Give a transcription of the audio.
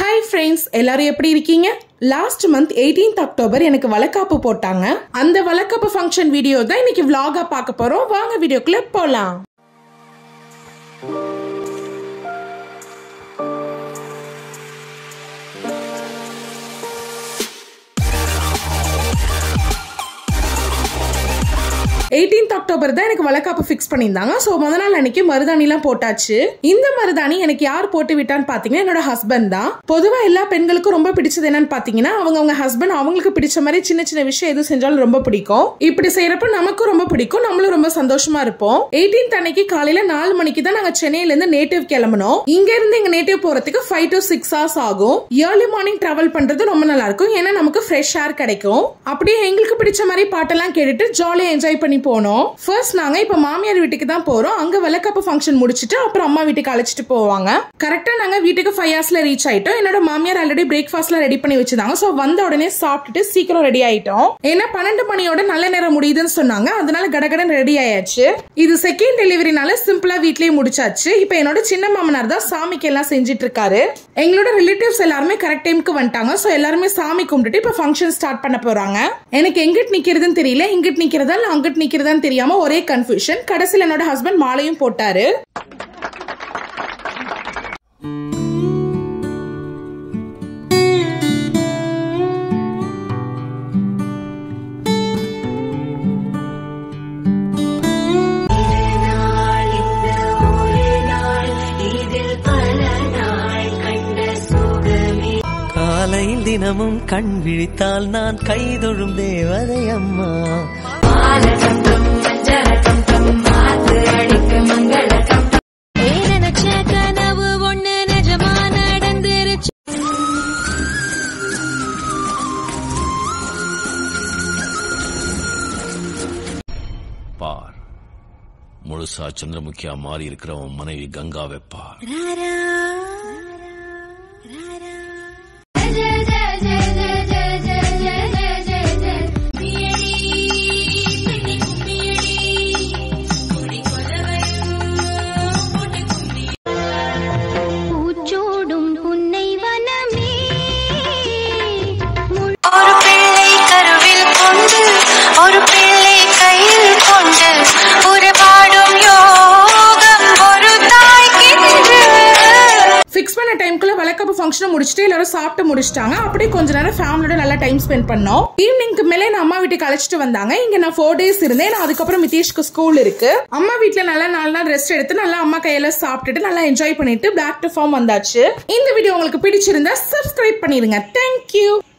hi friends எல்லாரும் எப்படி இருக்கீங்க லாஸ்ட் மந்த் 18th அக்டோபர் எனக்கு வளக்காப்பு போட்டாங்க அந்த வளக்காப்பு ஃபங்க்ஷன் வீடியோ தான் இன்னைக்கு vlog-ஆ பார்க்க போறோம் வாங்க வீடியோக்குள்ள போலாம் எயிட்டீன்த் அக்டோபர் தான் எனக்கு வளக்காப்பு ஃபிக்ஸ் பண்ணியிருந்தாங்க ஸோ முத நாள் அன்னைக்கு மருதாணிலாம் போட்டாச்சு இந்த மருதாணி எனக்கு யார் போட்டு விட்டான்னு பார்த்தீங்கன்னா என்னோட ஹஸ்பண்ட் தான் பொதுவாக எல்லா பெண்களுக்கும் ரொம்ப பிடிச்சது என்னன்னு பார்த்தீங்கன்னா அவங்க அவங்க ஹஸ்பண்ட் அவங்களுக்கு பிடிச்ச மாதிரி சின்ன சின்ன விஷயம் எது செஞ்சாலும் ரொம்ப பிடிக்கும் இப்படி செய்யறப்ப நமக்கும் ரொம்ப பிடிக்கும் நம்மளும் ரொம்ப சந்தோஷமா இருப்போம் எயிட்டீன்த் அன்னைக்கு காலையில நாலு மணிக்கு தான் நாங்க சென்னையில இருந்து நேட்டிவ் கிளம்பணும் இங்க இருந்து எங்க நேட்டிவ் போறதுக்கு ஃபைவ் டு சிக்ஸ் ஹவர்ஸ் ஆகும் ஏர்லி மார்னிங் டிராவல் பண்றது ரொம்ப நல்லா இருக்கும் ஏன்னா நமக்கு ஃப்ரெஷ் ஏர் கிடைக்கும் அப்படியே எங்களுக்கு பிடிச்ச மாதிரி பாட்டெல்லாம் கேட்டுட்டு ஜாலியா என்ஜாய் பண்ணி போனோம் ஃபர்ஸ்ட் நாங்க இப்ப மாமியார் வீட்டுக்கு தான் போறோம் அங்க வெள்ளக்கப்பு ஃபங்க்ஷன் முடிச்சிட்டு அப்புறம் அம்மா வீட்டுக்கு அழைச்சிட்டு போவாங்க கரெக்டா நாங்க வீட்டுக்கு ஃபைவ் ஹவர்ஸ்ல ரீச் ஆயிட்டோம் என்னோட மாமியார் ஆல்ரெடி பிரேக்ஃபாஸ்ட்ல ரெடி பண்ணி வச்சிருந்தாங்க சோ வந்த உடனே சாப்பிட்டுட்டு சீக்கிரம் ரெடி ஆயிட்டோம் ஏன்னா பன்னெண்டு மணியோட நல்ல நேரம் முடியுதுன்னு சொன்னாங்க அதனால கடகடன் ரெடி ஆயாச்சு இது செகண்ட் டெலிவரினால சிம்பிளா வீட்லயே முடிச்சாச்சு இப்போ என்னோட சின்ன மாமனார் தான் சாமிக்கு எல்லாம் செஞ்சிட்டு இருக்காரு எங்களோட ரிலேட்டிவ்ஸ் எல்லாருமே கரெக்ட் டைம்க்கு வந்துட்டாங்க சோ எல்லாருமே சாமி கும்பிட்டுட்டு இப்போ ஃபங்க்ஷன் ஸ்டார்ட் பண்ண போறாங்க எனக்கு எங்கிட்டு நிக்கிறதுன்னு தெரியல இங்கிட்டு நிக்கிறதா இல்ல அங்கிட்டு நிக்கிறதான்னு தெரியாம ஒரே கன்ஃபியூஷன் கடைசியில் என்னோட ஹஸ்பண்ட் மாலையும் போட்டாரு நாள் இந்த ஒரு நாள் இதில் பல நாள் கண்ட சுகமே காலையில் தினமும் கண் விழித்தால் நான் கைதொழும் தேவதை அம்மா பாலகம் மஞ்சரகம் மாத்து அடிக்க மங்களகம் நினைச்ச கனவு ஒண்ணு நிஜமா நடந்துருச்சு பார் முழுசா சந்திரமுகியா மாறி இருக்கிற உன் மனைவி கங்காவை பார் பூச்சோடும் புன்னை வனமே ஒரு பிள்ளை கருவில் கொண்டு ஒரு பிள்ளை கையில் கொண்டு உருவாடும் யோகம் ஒரு தாய்க்கின்று ஃபிக்ஸ் பண்ண டைம்க்குள்ள வழக்கப்பு ஃபங்க்ஷனை முடிச்சுட்டு எல்லாரும் சாப்பிட்டு முடிச்சிட்டாங்க அப்படியே கொஞ்ச நேரம் ஃபேமிலியோட நல்லா டைம் ஸ்பெண்ட் பண்ணோம் ஈவினிங்க்கு மேலே நான் அம்மா வீட்டுக்கு அழைச்சிட்டு வந்தாங்க இங்க நான் ஃபோர் டேஸ் இருந்தேன் நான் அதுக்கப்புறம் மிதேஷ்க்கு ஸ்கூல் இருக்கு அம்மா வீட்ல நல்லா நாலு நாள் ரெஸ்ட் எடுத்து நல்லா அம்மா கையில சாப்பிட்டுட்டு நல்லா என்ஜாய் பண்ணிட்டு பேக் டு ஃபார்ம் வந்தாச்சு இந்த வீடியோ உங்களுக்கு பிடிச்சிருந்தா சப்ஸ்கிரைப் பண்ணிருங்க தேங்க்யூ